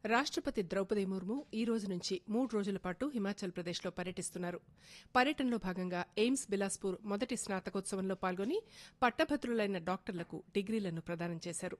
రాష్టపతి ద్రౌపది ముర్ము ఈ రోజు నుంచి మూడు రోజుల పాటు హిమాచల్ ప్రదేశ్లో పర్యటిస్తున్నారు పర్యటనలో భాగంగా ఎయిమ్స్ బిలాస్పూర్ మొదటి స్నాతకోత్సవంలో పాల్గొని పట్టభద్రులైన డాక్టర్లకు డిగ్రీలను ప్రదానం చేశారు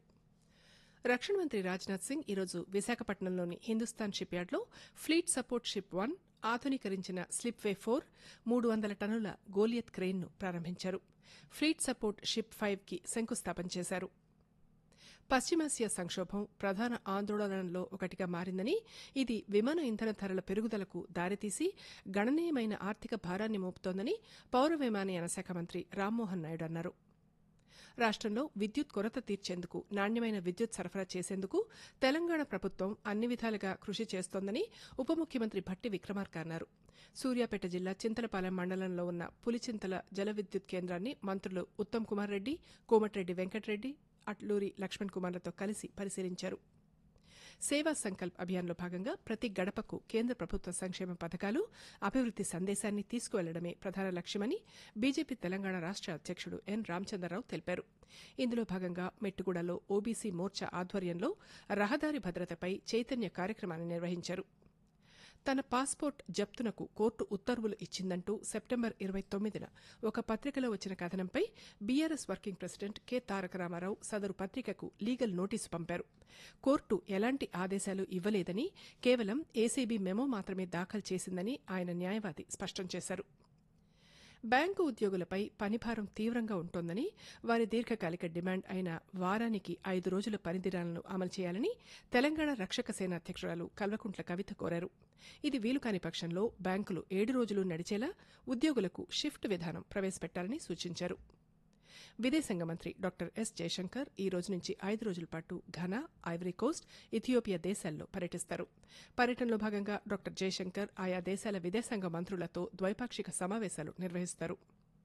రక్షణ మంత్రి రాజ్నాథ్ సింగ్ ఈరోజు విశాఖపట్నంలోని హిందుస్థాన్ షిప్ యార్డ్లో ఫ్లీట్ సపోర్ట్ షిప్ వన్ ఆధునీకరించిన స్లిప్ వే ఫోర్ మూడు వందల టన్నుల గోలియత్ క్రెయిన్ను ప్రారంభించారు ఫ్లీట్ సపోర్ట్ షిప్ ఫైవ్ కి శంకుస్థాపన చేశారు పశ్చిమాసియా సంక్షోభం ప్రధాన ఆందోళనల్లో ఒకటిగా మారిందని ఇది విమాన ఇంధన ధరల పెరుగుదలకు దారితీసి గణనీయమైన ఆర్థిక భారాన్ని మోపుతోందని పౌర విమానయాన శాఖ మంత్రి రామ్మోహన్ నాయుడు అన్నారు రాష్టంలో విద్యుత్ కొరత తీర్చేందుకు నాణ్యమైన విద్యుత్ సరఫరా చేసేందుకు తెలంగాణ ప్రభుత్వం అన్ని విధాలుగా కృషి చేస్తోందని ఉప ముఖ్యమంత్రి భట్టి విక్రమార్క అన్నారు సూర్యాపేట జిల్లా చింతలపాలెం మండలంలో ఉన్న పులిచింతల జల విద్యుత్ కేంద్రాన్ని మంత్రులు ఉత్తమ్ కుమార్ రెడ్డి కోమటిరెడ్డి వెంకటరెడ్డి అట్లూరి లక్ష్మణ్ కుమార్లతో కలిసి పరిశీలించారు సేవా సంకల్ప్ అభియాన్లో భాగంగా ప్రతి గడపకు కేంద్ర ప్రభుత్వ సంక్షేమ పథకాలు అభివృద్ది సందేశాన్ని తీసుకువెళ్లడమే ప్రధాన లక్ష్యమని బీజేపీ తెలంగాణ రాష్ట అధ్యక్షుడు ఎన్ రామచంద్రరావు తెలిపారు ఇందులో భాగంగా మెట్టుగూడలో ఓబీసీ మోర్చా ఆధ్వర్యంలో రహదారి భద్రతపై చైతన్య కార్యక్రమాన్ని నిర్వహించారు తన పాస్పోర్ట్ జప్తునకు కోర్టు ఉత్తర్వులు ఇచ్చిందంటూ సెప్టెంబర్ ఇరవై తొమ్మిదిన ఒక పత్రికలో వచ్చిన కథనంపై BRS working president K Taraka Rama Rao సదరు పత్రికకు లీగల్ నోటీసు పంపారు కోర్టు ఎలాంటి ఆదేశాలు ఇవ్వలేదని కేవలం ఏసీబీ మెమో మాత్రమే దాఖలు చేసిందని ఆయన న్యాయవాది స్పష్టం చేశారు బ్యాంకు ఉద్యోగులపై పనిభారం తీవ్రంగా ఉంటోందని వారి దీర్ఘకాలిక డిమాండ్ అయిన వారానికి ఐదు రోజుల పనిదినాలను అమలు చేయాలని తెలంగాణ రక్షక సేన అధ్యక్షురాలు కల్వకుంట్ల కవిత కోరారు ఇది వీలుకాని పక్షంలో బ్యాంకులు ఏడు రోజులు నడిచేలా ఉద్యోగులకు షిఫ్ట్ విధానం ప్రవేశపెట్టాలని సూచించారు విదేశాంగ మంత్రి డాక్టర్ ఎస్ జయశంకర్ ఈ రోజు నుంచి ఐదు రోజుల పాటు ఘనా ఐవరీ కోస్ట్ ఇథియోపియా దేశాల్లో పర్యటిస్తారు పర్యటనలో భాగంగా డాక్టర్ జయశంకర్ ఆయా దేశాల విదేశాంగ మంత్రులతో ద్వైపాక్షిక సమావేశాలు నిర్వహిస్తారు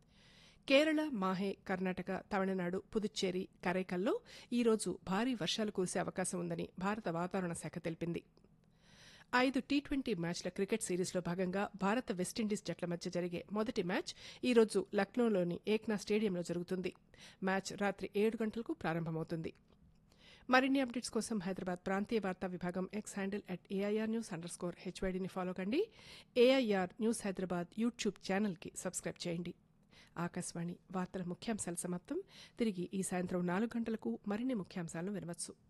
కేరళ మాహే కర్ణాటక తమిళనాడు పుదుచ్చేరి కరైకల్లో ఈ రోజు భారీ వర్షాలు కురిసే అవకాశం ఉందని భారత వాతావరణ శాఖ తెలిపింది ఐదు టీ ట్వంటీ మ్యాచ్ల క్రికెట్ సిరీస్లో భాగంగా భారత వెస్టిండీస్ జట్ల మధ్య జరిగే మొదటి మ్యాచ్ ఈ రోజు లక్నోలోని ఏక్నా స్టేడియంలో జరుగుతుంది మ్యాచ్ రాత్రి ఏడు గంటలకు ప్రారంభమవుతుంది మరిన్ని అప్డేట్స్ కోసం హైదరాబాద్ ప్రాంతీయ వార్తా విభాగం X handle at AIR news under score హెచ్వైడీని ఫాలో కండి ఏఐఆర్ న్యూస్ హైదరాబాద్ యూట్యూబ్ ఛానల్కి సబ్స్క్రైబ్ చేయండి ఆకాశవాణి వార్తల ముఖ్యాంశాల సమాప్తం తిరిగి ఈ సాయంత్రం నాలుగు గంటలకు మరిన్ని ముఖ్యాంశాలను వినవచ్చు